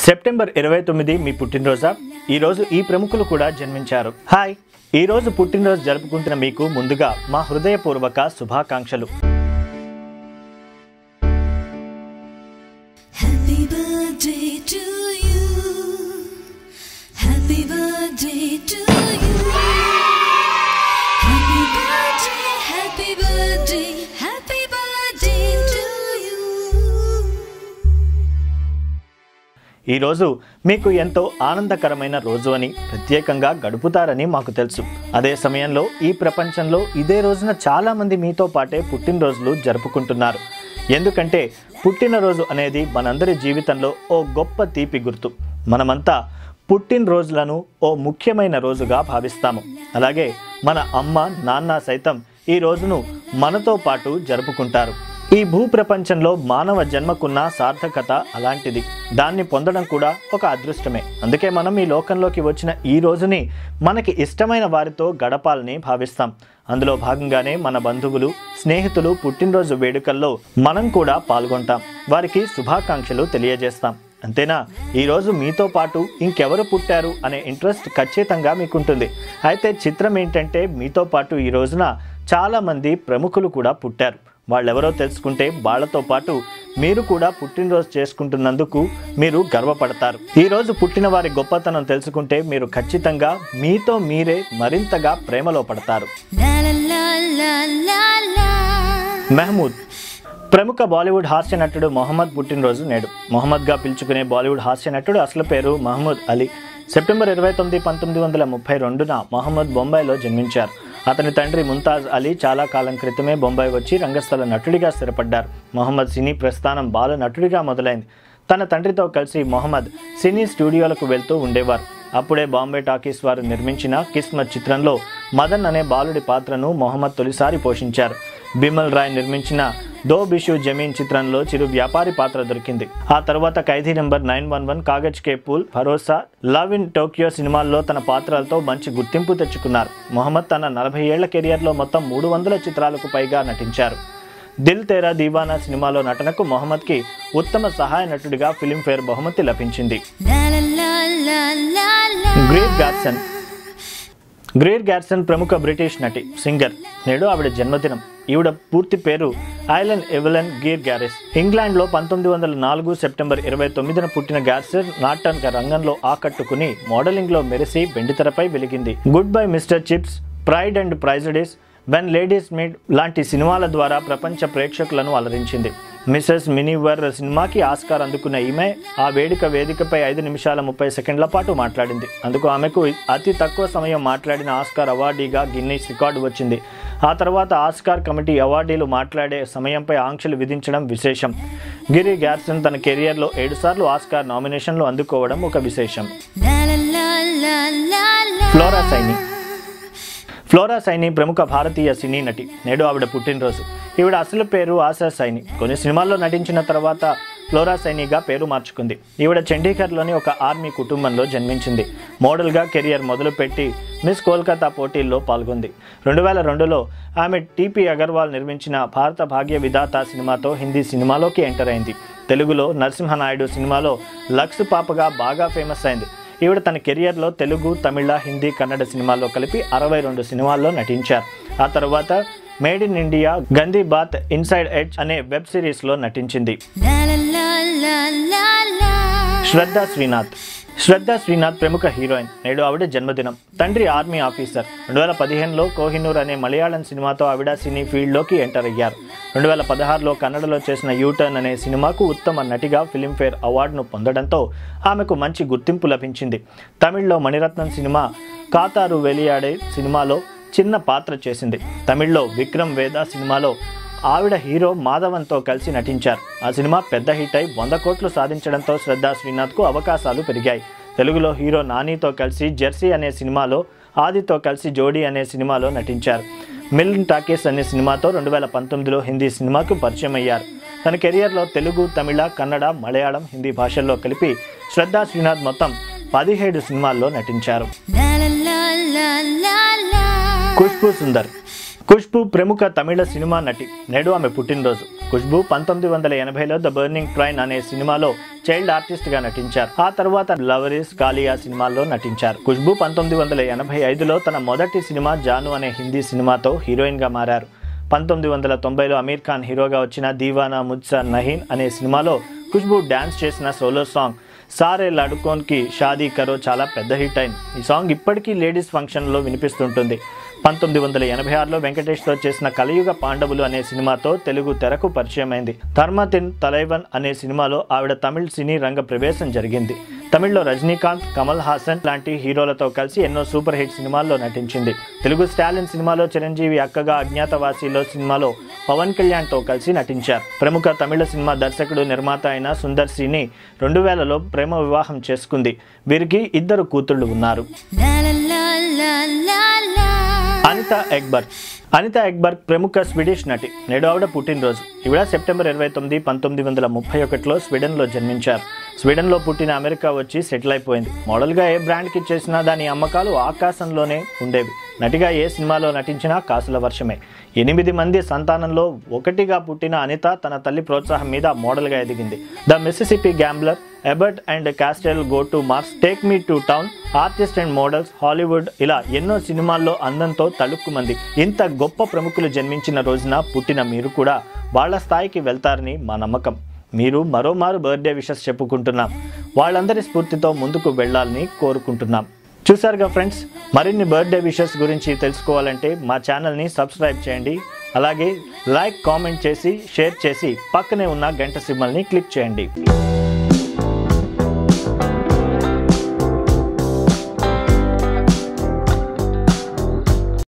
September ఇరవై తొమ్మిది మీ పుట్టినరోజా ఈరోజు ఈ ప్రముఖులు కూడా జన్మించారు హాయ్ ఈ రోజు పుట్టినరోజు జరుపుకుంటున్న మీకు ముందుగా మా హృదయపూర్వక శుభాకాంక్షలు Happy birthday to you. Happy birthday to you. Happy birthday, happy birthday, happy birthday to you. ఈరోజు మీకు ఎంతో ఆనందకరమైన రోజు అని ప్రత్యేకంగా గడుపుతారని మాకు తెలుసు అదే సమయంలో ఈ ప్రపంచంలో ఇదే రోజున చాలామంది మీతో పాటే పుట్టినరోజులు జరుపుకుంటున్నారు ఎందుకంటే పుట్టినరోజు అనేది మనందరి జీవితంలో ఓ గొప్ప తీపి గుర్తు మనమంతా పుట్టినరోజులను ఓ ముఖ్యమైన రోజుగా భావిస్తాము అలాగే మన అమ్మ నాన్న సైతం ఈ రోజును మనతో పాటు జరుపుకుంటారు ఈ భూ ప్రపంచంలో మానవ జన్మకున్న సార్థకత అలాంటిది దాన్ని పొందడం కూడా ఒక అదృష్టమే అందుకే మనం ఈ లోకంలోకి వచ్చిన ఈ రోజుని మనకి ఇష్టమైన వారితో గడపాలని భావిస్తాం అందులో భాగంగానే మన బంధువులు స్నేహితులు పుట్టినరోజు వేడుకల్లో మనం కూడా పాల్గొంటాం వారికి శుభాకాంక్షలు తెలియజేస్తాం అంతేనా ఈరోజు మీతో పాటు ఇంకెవరు పుట్టారు అనే ఇంట్రెస్ట్ ఖచ్చితంగా మీకుంటుంది అయితే చిత్రం ఏంటంటే మీతో పాటు ఈ రోజున చాలామంది ప్రముఖులు కూడా పుట్టారు వాళ్ళెవరో తెలుసుకుంటే వాళ్ళతో పాటు మీరు కూడా పుట్టినరోజు చేసుకుంటున్నందుకు మీరు గర్వపడతారు ఈ రోజు పుట్టిన వారి గొప్పతనం తెలుసుకుంటే మీరు ఖచ్చితంగా మీతో మీరే మరింతగా ప్రేమలో పడతారు La la la la la la. Mehmood ప్రముఖ బాలీవుడ్ హాస్య నటుడు మొహమ్మద్ పుట్టినరోజు నేడు మొహమ్మద్గా పిలుచుకునే బాలీవుడ్ హాస్య నటుడు అసలు పేరు మహమ్మద్ అలీ సెప్టెంబర్ ఇరవై తొమ్మిది పంతొమ్మిది వందల ముప్పై రెండున మొహమ్మద్ బొంబాయిలో జన్మించారు అతని తండ్రి ముంతాజ్ అలీ చాలా కాలం క్రితమే బొంబాయి వచ్చి రంగస్థల నటుడిగా స్థిరపడ్డారు మొహమ్మద్ సినీ ప్రస్థానం బాల నటుడిగా మొదలైంది తన తండ్రితో కలిసి మొహమ్మద్ సినీ స్టూడియోలకు వెళ్తూ ఉండేవారు అప్పుడే బాంబే టాకీస్ వారు నిర్మించిన కిస్మత్ చిత్రంలో మదన్ అనే బాలుడి పాత్రను మొహమ్మద్ తొలిసారి పోషించారు బిమల్ రాయ్ నిర్మించిన దో బిషు జమీన్ చిత్రంలో చిరు వ్యాపారి పాత్ర దొరికింది ఆ తర్వాత Khaidi number nine one one Kaagaz Ke Phool Bharosa love in Tokyo సినిమాల్లో తన పాత్రలతో మంచి గుర్తింపు తెచ్చుకున్నారు మొహమ్మద్ తన నలభై ఏళ్ల కెరియర్లో మొత్తం మూడు వందల చిత్రాలకు పైగా నటించారు దిల్ తేరా దీవానా సినిమాలో నటనకు మొహమ్మద్కి ఉత్తమ సహాయ నటుడిగా ఫిలింఫేర్ బహుమతి లభించింది La la la la la la. Greer Garson Greer Garson ప్రముఖ బ్రిటిష్ నటి సింగర్ నేడు ఆవిడ జన్మదినం ఈవిడ పూర్తి పేరు ఐలన్ ఎవెలన్ గీర్ గ్యారెస్ ఇంగ్లాండ్ లో పంతొమ్మిది వందల నాలుగు సెప్టెంబర్ ఇరవై తొమ్మిదిన పుట్టిన గార్సన్ నాటక రంగంలో ఆకట్టుకుని మోడలింగ్ లో మెరిసి వెండితెరపై వెలిగింది good bye mister Chips pride and prejudice when ladies meet లాంటి సినిమాల ద్వారా ప్రపంచ ప్రేక్షకులను అలరించింది మిసెస్ మినివర్ సినిమాకి ఆస్కార్ అందుకున్న ఈమె ఆ వేడుక వేదికపై ఐదు నిమిషాల ముప్పై సెకండ్ల పాటు మాట్లాడింది అందుకు ఆమెకు అతి తక్కువ సమయం మాట్లాడిన ఆస్కార్ అవార్డీగా గిన్నీస్ రికార్డు వచ్చింది ఆ తర్వాత ఆస్కార్ కమిటీ అవార్డీలు మాట్లాడే సమయంపై ఆంక్షలు విధించడం విశేషం గిరి గ్యార్సన్ తన కెరియర్లో ఏడుసార్లు ఆస్కార్ నామినేషన్లు అందుకోవడం ఒక విశేషం La la la la la la. Flora Saini Flora Saini ప్రముఖ భారతీయ సినీ నటి నేడు ఆవిడ పుట్టినరోజు ఈవిడ అసలు పేరు ఆశా సైని కొన్ని సినిమాల్లో నటించిన తర్వాత ఫ్లోరా సైనిగా పేరు మార్చుకుంది ఈవిడ చండీగఢ్లోని ఒక ఆర్మీ కుటుంబంలో జన్మించింది మోడల్గా కెరియర్ మొదలుపెట్టి మిస్ కోల్కతా పోటీల్లో పాల్గొంది రెండు వేల రెండులో ఆమె టీపీ అగర్వాల్ నిర్మించిన భారత భాగ్య విధాత సినిమాతో హిందీ సినిమాలోకి ఎంటర్ అయింది తెలుగులో నరసింహనాయుడు సినిమాలో లక్స్ పాపగా బాగా ఫేమస్ అయింది ఈవిడ తన కెరియర్లో తెలుగు తమిళ హిందీ కన్నడ సినిమాల్లో కలిపి అరవై రెండు సినిమాల్లో నటించారు ఆ తర్వాత made in India Gandi Baat inside edge అనే వెబ్ సిరీస్లో నటించింది La la la la la la. శ్రద్ధ శ్రీనాథ్ శ్రద్ధ శ్రీనాథ్ ప్రముఖ హీరోయిన్ నేడు ఆవిడ జన్మదినం తండ్రి ఆర్మీ ఆఫీసర్ రెండు వేల పదిహేనులో కోహినూర్ అనే మలయాళం సినిమాతో ఆవిడ సినీ ఫీల్డ్లోకి ఎంటర్ అయ్యారు రెండు వేల పదహారులో కన్నడలో చేసిన యూటర్న్ అనే సినిమాకు ఉత్తమ నటిగా ఫిలింఫేర్ అవార్డును పొందడంతో ఆమెకు మంచి గుర్తింపు లభించింది తమిళ్లో మణిరత్నం సినిమా కాతారు వెలియాడే సినిమాలో చిన్న పాత్ర చేసింది తమిళ్లో విక్రమ్ వేద సినిమాలో ఆవిడ హీరో మాధవన్తో కలిసి నటించారు ఆ సినిమా పెద్ద హిట్ అయి వంద కోట్లు సాధించడంతో శ్రద్ధా శ్రీనాథ్కు అవకాశాలు పెరిగాయి తెలుగులో హీరో నానితో కలిసి జెర్సీ అనే సినిమాలో ఆదితో కలిసి జోడీ అనే సినిమాలో నటించారు మిల్న్ టాకీస్ అనే సినిమాతో రెండు వేల పంతొమ్మిదిలో హిందీ సినిమాకు పరిచయం అయ్యారు తన కెరియర్లో తెలుగు తమిళ కన్నడ మలయాళం హిందీ భాషల్లో కలిపి శ్రద్ధా శ్రీనాథ్ మొత్తం పదిహేడు సినిమాల్లో నటించారు La la la la la la. Khushbu Sundar Khushbu ప్రముఖ తమిళ సినిమా నటి నేడు ఆమె పుట్టినరోజు ఖుష్బూ పంతొమ్మిది వందల ఎనభైలో ద బర్నింగ్ ట్రైన్ అనే సినిమాలో చైల్డ్ ఆర్టిస్ట్ గా నటించారు ఆ తర్వాత లవరీస్ కాలియా సినిమాల్లో నటించారు ఖుష్బూ పంతొమ్మిది వందల ఎనభై ఐదులో తన మొదటి సినిమా జాను అనే హిందీ సినిమాతో హీరోయిన్ గా మారారు పంతొమ్మిది వందల తొంభైలో అమీర్ ఖాన్ హీరోగా వచ్చిన దీవానా ముజ్సా నహీన్ అనే సినిమాలో ఖుష్బూ డాన్స్ చేసిన సోలో సాంగ్ సారే లడుకోన్కి షాదీ కరో చాలా పెద్ద హిట్ అయింది ఈ సాంగ్ ఇప్పటికీ లేడీస్ ఫంక్షన్లో వినిపిస్తుంటుంది పంతొమ్మిది వందల ఎనభై ఆరులో వెంకటేష్తో చేసిన కలయుగ పాండవులు అనే సినిమాతో తెలుగు తెరకు పరిచయం అయింది ధర్మతిన్ తలైవన్ అనే సినిమాలో ఆవిడ తమిళ్ సినీ రంగ ప్రవేశం జరిగింది తమిళ్లో రజనీకాంత్ కమల్ హాసన్ లాంటి హీరోలతో కలిసి ఎన్నో సూపర్ హిట్ సినిమాల్లో నటించింది తెలుగు స్టాలిన్ సినిమాలో చిరంజీవి అక్కగా అజ్ఞాతవాసిలో సినిమాలో పవన్ కళ్యాణ్తో కలిసి నటించారు ప్రముఖ తమిళ సినిమా దర్శకుడు నిర్మాత అయిన సుందర్ సిని రెండు వేలలో ప్రేమ వివాహం చేసుకుంది వీరికి ఇద్దరు కూతుళ్లు ఉన్నారు La la la la la la. Anitha ఎగ్బర్గ్ Anitha ఎగ్బర్గ్ ప్రముఖ స్వీడిష్ నటి నేడు ఆవిడ పుట్టినరోజు ఈవిడ సెప్టెంబర్ ఇరవై తొమ్మిది పంతొమ్మిది వందల ముప్పై ఒకటిలో స్వీడన్లో జన్మించారు స్వీడన్లో పుట్టిన అమెరికా వచ్చి సెటిల్ అయిపోయింది మోడల్గా ఏ బ్రాండ్కి చేసినా దాని అమ్మకాలు ఆకాశంలోనే ఉండేవి నటిగా ఏ సినిమాలో నటించినా కాసుల వర్షమే ఎనిమిది మంది సంతానంలో ఒకటిగా పుట్టిన అనిత తన తల్లి ప్రోత్సాహం మీద మోడల్గా ఎదిగింది the Mississippi gambler Ebert and Castel go to Mars take me to town artist and models Hollywood ఇలా ఎన్నో సినిమాల్లో అందంతో తళుక్కుమంది ఇంత గొప్ప ప్రముఖులు జన్మించిన రోజున పుట్టిన మీరు కూడా వాళ్ళ స్థాయికి వెళ్తారని మా నమ్మకం మీరు మరోమారు బర్త్డే విషెస్ చెప్పుకుంటున్నాం వాళ్ళందరి స్ఫూర్తితో ముందుకు వెళ్ళాలని కోరుకుంటున్నాం చూసారుగా ఫ్రెండ్స్ మరిన్ని బర్త్డే విషెస్ గురించి తెలుసుకోవాలంటే మా ఛానల్ని సబ్స్క్రైబ్ చేయండి అలాగే లైక్ కామెంట్ చేసి షేర్ చేసి పక్కనే ఉన్న గంట సింబల్ని క్లిక్ చేయండి